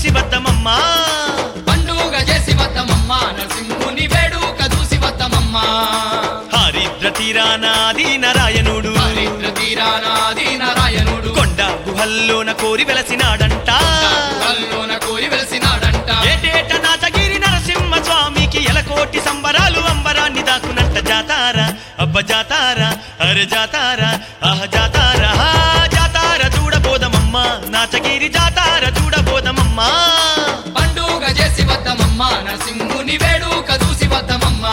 చూసి వద్దమమ్మా పండుగ చేసి వద్దమమ్మ నరసింహుని వేడుక చూసి వద్దమమ్మ హరిద్ర తీరానాది నారాయణుడు హరిద్ర తీరానాది నారాయణుడు కొండ గుహల్లోన కోరి వెలసినాడంట కల్లోన కోరి వెలిసినాడంట ఏటేట నాచగిరి నరసింహ స్వామికి ఎలకోటి సంబరాలు అంబరాన్ని దాకునంట జాతారా అబ్బ జాతారా అరే జాతారా ఆహ జాతారా హా జాతార చూడబోదమమ్మ నాచగిరి జాతార చూడబోదమమ్మా పండుగ చేసి వద్దమమ్మ నరసింహుని వేడుక చూసి వద్దమమ్మ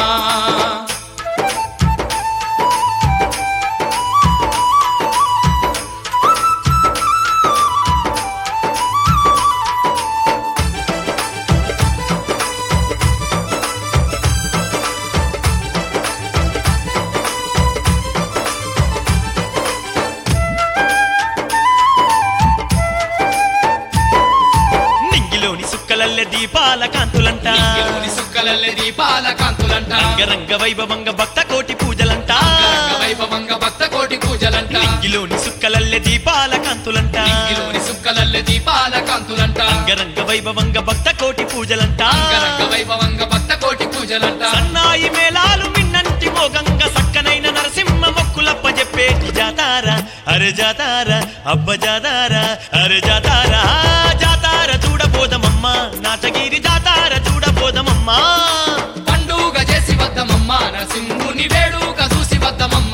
నింగిలోని సుక్కలల్లె దీపాల కాంతులంట ఇంగిలోని సుక్కలల్లె దీపాల కాంతులంట రంగరంగ వైభవంగ భక్త కోటి పూజలంట అంగరంగ వైభవంగ భక్త కోటి పూజలంట నింగిలోని సుక్కలల్లె దీపాల కాంతులంట ఇంగిలోని సుక్కలల్లె దీపాల కాంతులంట రంగరంగ వైభవంగ భక్త కోటి పూజలంట అంగరంగ వైభవంగ భక్త కోటి పూజలంట సన్నాయి మేళాలు మిన్నంటి మోగంగ సక్కనైన నరసింహ మొక్కులప్ప చెప్పేటి జాతారా అరే జాతారా అబ్బ జాతారా అరే జాతారా ఆ జాతార చూడబోదమమ్మ నాచగిరి జాతార చూడబోదమమ్మా పండుగ చేసి వద్దమమ్మ నరసింహుని వేడుక చూసి వద్దమమ్మ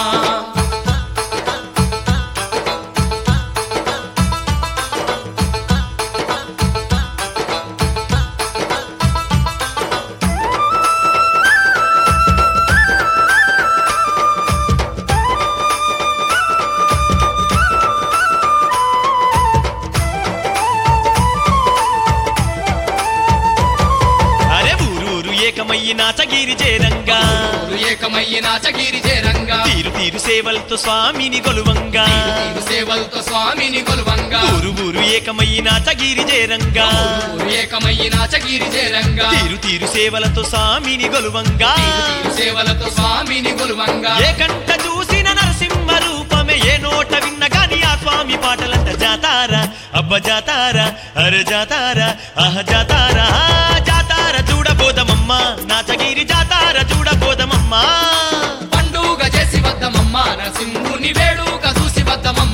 అరే ఊరూరు ఏకమయ్యి నాచగిరి చేరంగా ఊరు ఏకమయ్యి నాచగిరి చేరంగా తీరు తీరు సేవలతో స్వామిని కొలువంగా తీరు సేవలతో స్వామిని కొలువంగా ఊరు ఊరు ఏకమయ్యి నాచగిరి చేరంగా ఊరు ఏకమయ్యి నాచగిరి చేరంగా తీరు తీరు సేవలతో స్వామిని కొలువంగా తీరు తీరు సేవలతో స్వామిని కొలువంగా ఏ కంట చూసిన నరసింహ రూపమే ఏ నోట విన్న గాని ఆ స్వామి పాటలంట జాతారా అబ్బ జాతారా అరే జాతారా ఆహ జాతారా ఆ జాతార చూడబోదమమ్మ నాచగిరి జాతార చూడబోదమమ్మా పండుగ చేసి వద్దమమ్మ నరసింహుని వేడుక చూసి వద్దమమ్మ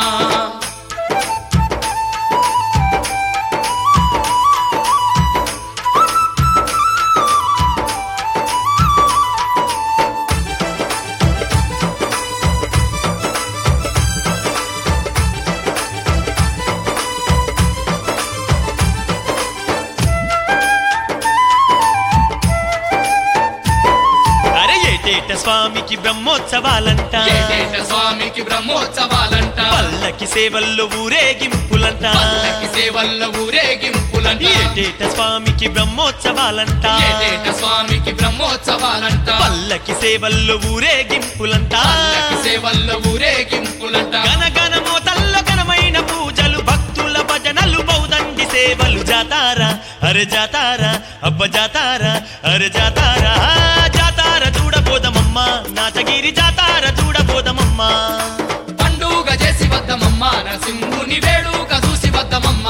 అరే ఏటేట స్వామికి బ్రహ్మోత్సవాలంట ఏటేట స్వామికి బ్రహ్మోత్సవాలంట పల్లకి సేవల్లో ఊరేగింపులంట పల్లకి సేవల్లో ఊరేగింపులంట ఏటేట స్వామికి బ్రహ్మోత్సవాలంట ఏటేట స్వామికి బ్రహ్మోత్సవాలంట పల్లకి సేవల్లో ఊరేగింపులంట పల్లకి సేవల్లో ఊరేగింపులంట గనగనమో తల్ల ఘనమైన పూజలు భక్తుల భజనలు బౌదండి సేవలు జాతారా అరే జాతారా అబ్బ జాతారా అరే జాతారా ఆ జాతార చూడబోదమమ్మ నాచగిరి జాతార చూడబోదమమ్మా పండుగ చేసి వద్దమమ్మ నరసింహుని వేడుక చూసి వద్దమమ్మ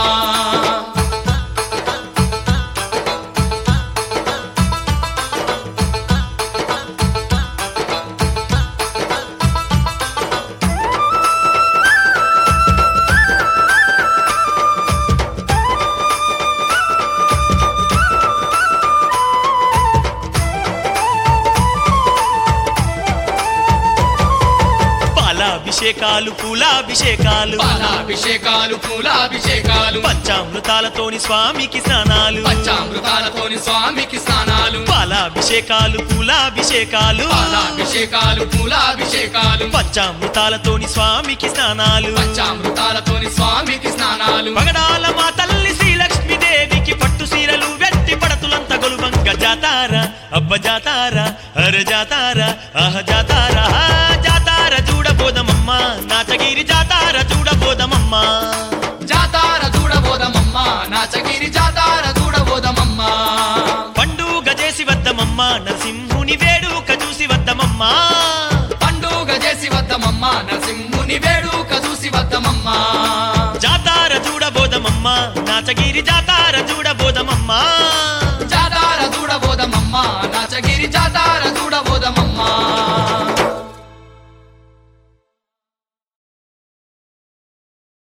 పాలాభిషేకాలు పూలాభిషేకాలు పాలాభిషేకాలు పూలాభిషేకాలు పంచామృతాలతోని స్వామికి స్నానాలు పంచామృతాలతోని స్వామికి స్నానాలు పాలాభిషేకాలు పూలాభిషేకాలు పాలాభిషేకాలు పూలాభిషేకాలు పంచామృతాలతోని స్వామికి స్నానాలు పంచామృతాలతోని స్వామికి స్నానాలు పగడాల మా తల్లి శ్రీలక్ష్మీదేవికి పట్టు సీరలు వెట్టి పడతులంత గొలువంగ జాతారా అబ్బ జాతారా అర జాతారా ఆహ జాతారా ఆ జాతార చూడబోదమమ్మ నాచగిరి జాతార చూడబోదమమ్మ జాతార చూడబోదమమ్మ నాచగిరి జాతార చూడబోదమమ్మ పండుగ చేసి వద్దమమ్మ నరసింహుని వేడుక చూసి వద్దమమ్మ పండుగ చేసి వద్దమమ్మ నరసింహుని వేడుక చూసి వద్దమమ్మ జాతార చూడబోదమమ్మ చూడబోదమమ్మ నాచగిరి జాతార చూడబోదమమ్మ జాతార చూడబోదమమ్మ నాచగిరి జాతార